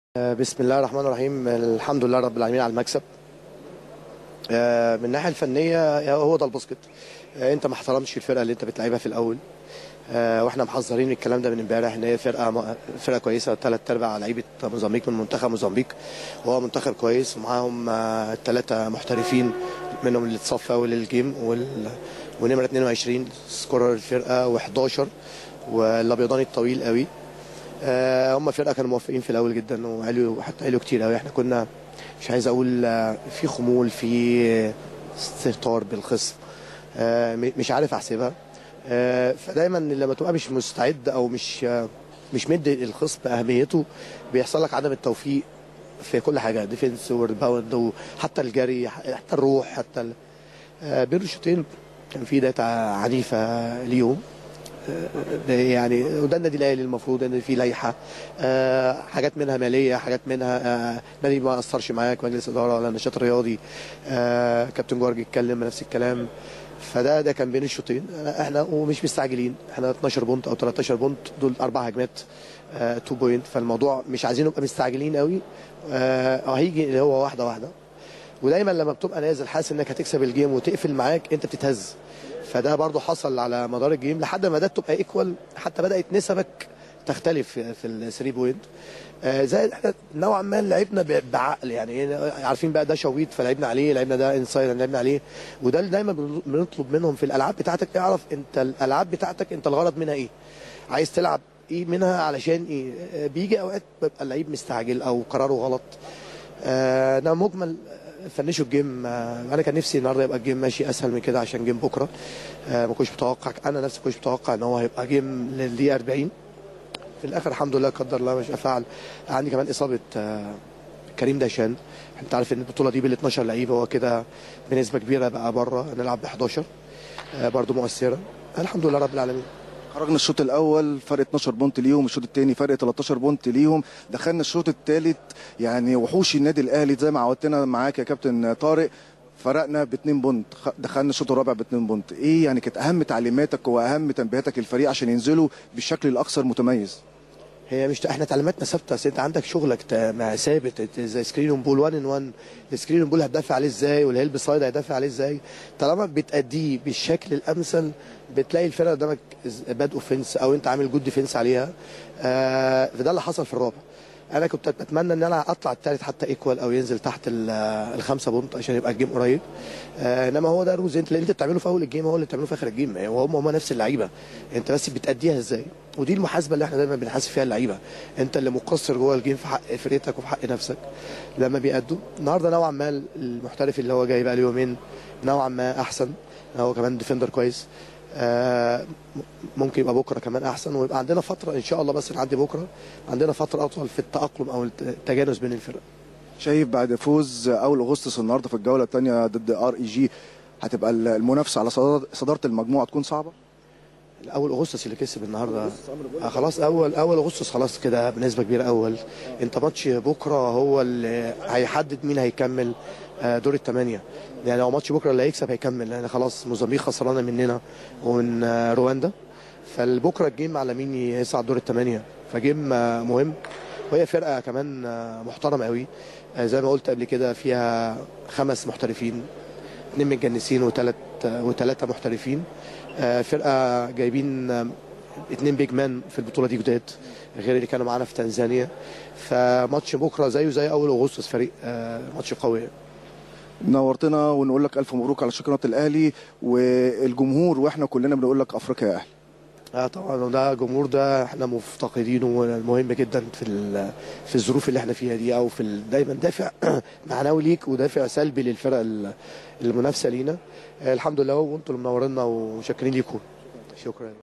بسم الله الرحمن الرحيم الحمد لله رب العالمين على المكسب آه، من الناحيه الفنيه هو ده الباسكت آه، انت ما احترمتش الفرقه اللي انت بتلعبها في الاول آه، واحنا محذرين من الكلام ده من امبارح ان هي فرقه فرقه كويسه ثلاث ارباع لعيبه موزمبيق من منتخب موزمبيق وهو منتخب كويس ومعاهم ثلاثه محترفين منهم اللي اتصفى اول الجيم وال... ونمره 22 سكورر الفرقه و11 والابيضاني الطويل قوي آه، هم فرقه كانوا موفقين في الاول جدا وعلوا حتى علوا كتير قوي احنا كنا مش عايز اقول آه، في خمول في استهتار بالخصم آه، م- مش عارف احسبها آه، فدايما لما تبقى مش مستعد او مش آه، مش مدي الخصم اهميته بيحصل لك عدم التوفيق في كل حاجه ديفنس وريباوند وحتى الجري حتى الروح حتى ال- آه، بين الشوطين كان في داتا عنيفه ليهم يعني وده النادي الاهلي المفروض ان في لائحه آه، حاجات منها ماليه حاجات منها آه، نادي ما اثرش معاك مجلس اداره ولا نشاط رياضي آه، كابتن جورج اتكلم نفس الكلام فده ده كان بين الشوطين احنا ومش مستعجلين احنا 12 بونت او 13 بونت دول اربع هجمات 2 بوينت فالموضوع مش عايزين نبقى مستعجلين قوي آه، هيجي اللي هو واحده واحده ودايما لما بتبقى نازل حاسس انك هتكسب الجيم وتقفل معاك انت بتتهز فده برضو حصل على مدار الجيم لحد ما بدات تبقى ايكوال حتى بدات نسبك تختلف في في الثري بوينت آه، زائد احنا نوعا ما لعبنا ب- بعقل يعني إيه، عارفين بقى ده شويت فلعبنا عليه لعبنا ده انسايد لعبنا عليه وده اللي دايما بن- بنطلب منهم في الالعاب بتاعتك اعرف انت الالعاب بتاعتك انت الغرض منها ايه عايز تلعب ايه منها علشان ايه آه، بيجي اوقات بيبقى اللعيب مستعجل او قراره غلط آه، انا مجمل آه، فنشوا الجيم آه، انا كان نفسي النهارده يبقى الجيم ماشي اسهل من كده عشان جيم بكره آه، ما كنتش متوقع انا نفسي كنتش متوقع ان هو هيبقى جيم للدقيقه 40 في الاخر الحمد لله قدر الله ما شاء فعل عندي كمان اصابه آه، كريم داشان انت عارف ان البطوله دي بال 12 لعيب هو كده بنسبه كبيره بقى بره نلعب ب 11 آه، برضو مؤثره الحمد لله رب العالمين خرجنا الشوط الاول فرق 12 بونت ليهم الشوط الثاني فرق 13 بونت ليهم دخلنا الشوط الثالث يعني وحوش النادي الاهلي زي ما عودتنا معاك يا كابتن طارق فرقنا باتنين بونت خ- دخلنا الشوط الرابع باتنين بونت ايه يعني كانت اهم تعليماتك واهم تنبيهاتك للفريق عشان ينزلوا بالشكل الاكثر متميز هي مش احنا تعليماتنا ثابته أصل انت عندك شغلك تا- ما ثابت انت زي سكرين اون بول 1 ان 1 السكرين اون بول هتدافع عليه ازاي والهيلب سايد هيدافع عليه ازاي طالما بتأديه بالشكل الامثل بتلاقي الفرقه قدامك باد اوفنس او انت عامل جود ديفنس عليها آه فده اللي حصل في الرابع انا كنت بتمنى ان انا اطلع الثالث حتى ايكوال او ينزل تحت ال- الخمسه بونت عشان يبقى الجيم قريب آه انما هو ده روز انت اللي انت بتعمله في اول الجيم هو اللي بتعمله في اخر الجيم وهم هم نفس اللعيبه انت بس بتأديها ازاي ودي المحاسبه اللي احنا دايما بنحاسب فيها اللعيبه انت اللي مقصر جوه الجيم في حق فرقتك وفي حق نفسك لما بيأدوا النهارده نوعا ما المحترف اللي هو جاي بقى له يومين نوعا ما احسن هو كمان ديفندر كويس آه، ممكن يبقى بكره كمان احسن ويبقى عندنا فتره ان شاء الله بس نعدي بكره عندنا فتره اطول في التاقلم او التجانس بين الفرق شايف بعد فوز اول اغسطس النهارده في الجوله الثانيه ضد ار اي جي هتبقى المنافسه على صدارة- صداره المجموعه تكون صعبه اول اغسطس اللي كسب النهارده آه خلاص اول اول اغسطس خلاص كده بنسبه كبيره اول انت ماتش بكره هو اللي هيحدد مين هيكمل آه، دور الثمانيه يعني لو ماتش بكره اللي هيكسب هيكمل لان خلاص موزمبيق خسرانه مننا ومن آه، رواندا فالبكره الجيم على مين يصعد دور الثمانيه فجيم آه، مهم وهي فرقه كمان آه، محترمه قوي آه، زي ما قلت قبل كده فيها خمس محترفين اثنين متجنسين وثلاث وثلاثه محترفين آه، فرقه جايبين آه، اتنين بيج مان في البطوله دي جداد غير اللي كانوا معانا في تنزانيا فماتش بكره زيه زي اول اغسطس فريق آه، ماتش قوي نورتنا ونقول لك الف مبروك على شكرة الاهلي والجمهور واحنا كلنا بنقول لك افريقيا يا اهلي اه طبعا وده جمهور ده احنا مفتقدينه مهم جدا في ال- في الظروف اللي احنا فيها دي او في ال- دايما دافع معنوي ليك ودافع سلبي للفرق ال- المنافسه لينا آه، الحمد لله وانتم اللي منورينا وشاكرين ليكم شكرا